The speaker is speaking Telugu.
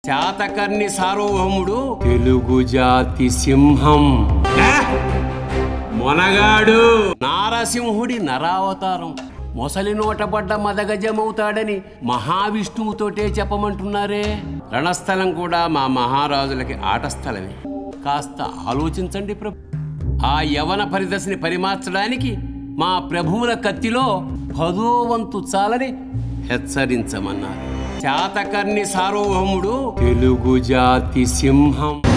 చాతకర్ణి సార్వభౌముడు తెలుగు జాతి సింహం ఆ! మొనగాడు నారసింహుడి నరావతారం మొసలి నోటపడ్డ మదగజమవుతాడని మహావిష్ణువుతోటే చెప్పమంటున్నారే రణస్థలం కూడా మా మహారాజులకి ఆట స్థలమే కాస్త ఆలోచించండి ప్రభు ఆ యవన పరిదశని పరిమార్చడానికి మా ప్రభువుల కత్తిలో పదో వంతు చాలని హెచ్చరించమన్నారు చాతకర్ణి సార్వభౌముడు తెలుగు జాతి సింహం